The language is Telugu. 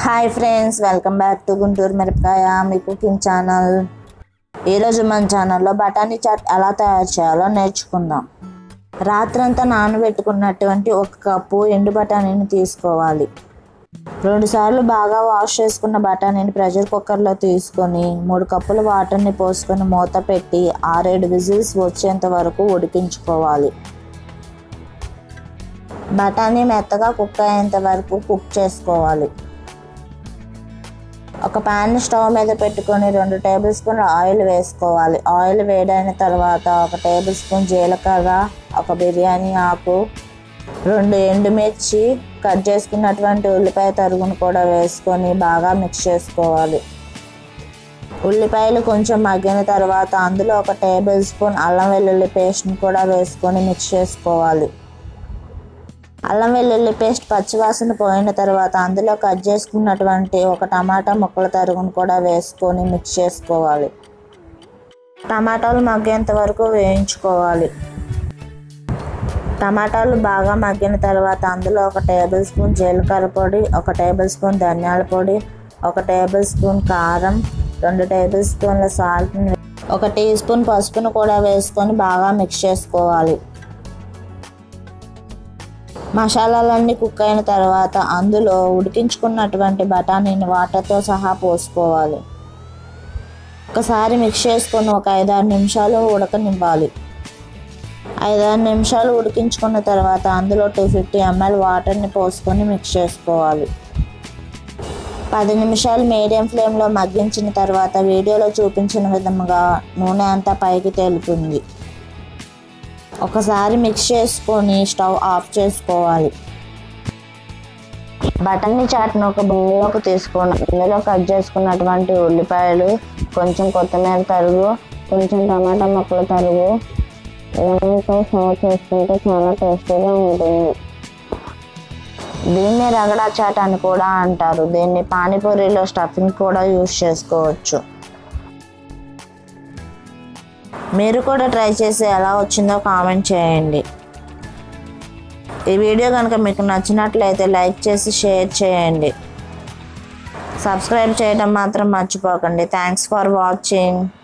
hi friends welcome back to Guntur మిరపకాయ మీ కుకింగ్ ఛానల్ ఈరోజు మన ఛానల్లో బఠానీ చాట్ ఎలా తయారు చేయాలో నేర్చుకుందాం రాత్రంతా నానబెట్టుకున్నటువంటి ఒక కప్పు ఎండు బఠానీని తీసుకోవాలి రెండుసార్లు బాగా వాష్ చేసుకున్న బఠానీని ప్రెషర్ కుక్కర్లో తీసుకొని మూడు కప్పుల వాటర్ని పోసుకొని మూత పెట్టి ఆరేడు విజిల్స్ వచ్చేంత వరకు ఉడికించుకోవాలి బఠానీ మెత్తగా కుక్ అయ్యేంత వరకు కుక్ చేసుకోవాలి ఒక ప్యాన్ స్టవ్ మీద పెట్టుకొని రెండు టేబుల్ స్పూన్ ఆయిల్ వేసుకోవాలి ఆయిల్ వేడైన తర్వాత ఒక టేబుల్ స్పూన్ జీలకర్ర ఒక బిర్యానీ ఆకు రెండు ఎండుమిర్చి కట్ చేసుకున్నటువంటి ఉల్లిపాయ తరుగును కూడా వేసుకొని బాగా మిక్స్ చేసుకోవాలి ఉల్లిపాయలు కొంచెం మగ్గిన తర్వాత అందులో ఒక టేబుల్ స్పూన్ అల్లం వెల్లుల్లి పేస్ట్ని కూడా వేసుకొని మిక్స్ చేసుకోవాలి అల్లం వెల్లుల్లి పేస్ట్ పచ్చివాసన పోయిన తర్వాత అందులో కట్ చేసుకున్నటువంటి ఒక టమాటా ముక్కల తరుగును కూడా వేసుకొని మిక్స్ చేసుకోవాలి టమాటాలు మగ్గేంత వరకు వేయించుకోవాలి టమాటాలు బాగా మగ్గిన తర్వాత అందులో ఒక టేబుల్ స్పూన్ జీలకర్ర పొడి ఒక టేబుల్ స్పూన్ ధనియాల పొడి ఒక టేబుల్ స్పూన్ కారం రెండు టేబుల్ స్పూన్ల సాల్ట్ ఒక టీ స్పూన్ పసుపును కూడా వేసుకొని బాగా మిక్స్ చేసుకోవాలి మసాలాలన్నీ కుక్ అయిన తర్వాత అందులో ఉడికించుకున్నటువంటి బఠానీని వాటర్తో సహా పోసుకోవాలి ఒకసారి మిక్స్ చేసుకొని ఒక ఐదారు నిమిషాలు ఉడకనివ్వాలి ఐదారు నిమిషాలు ఉడికించుకున్న తర్వాత అందులో టూ ఫిఫ్టీ ఎంఎల్ వాటర్ని పోసుకొని మిక్స్ చేసుకోవాలి పది నిమిషాలు మీడియం ఫ్లేమ్లో మగ్గించిన తర్వాత వీడియోలో చూపించిన విధంగా నూనె అంతా పైకి తేలుతుంది ఒకసారి మిక్స్ చేసుకొని స్టవ్ ఆఫ్ చేసుకోవాలి బటన్ని చాట్ను ఒక బౌల్లోకి తీసుకొని అందులో కట్ చేసుకున్నటువంటి ఉల్లిపాయలు కొంచెం కొత్తిమీర తరుగు కొంచెం టమాటా ముక్కల తరుగు లెమన్తో సర్వ్ చేసుకుంటే చాలా టేస్టీగా ఉంటుంది దీన్ని రగడా చాట్ అని కూడా అంటారు దీన్ని పానీపూరిలో స్టఫింగ్ కూడా యూస్ చేసుకోవచ్చు మీరు కూడా ట్రై చేసి ఎలా వచ్చిందో కామెంట్ చేయండి ఈ వీడియో కనుక మీకు నచ్చినట్లయితే లైక్ చేసి షేర్ చేయండి సబ్స్క్రైబ్ చేయడం మాత్రం మర్చిపోకండి థ్యాంక్స్ ఫర్ వాచింగ్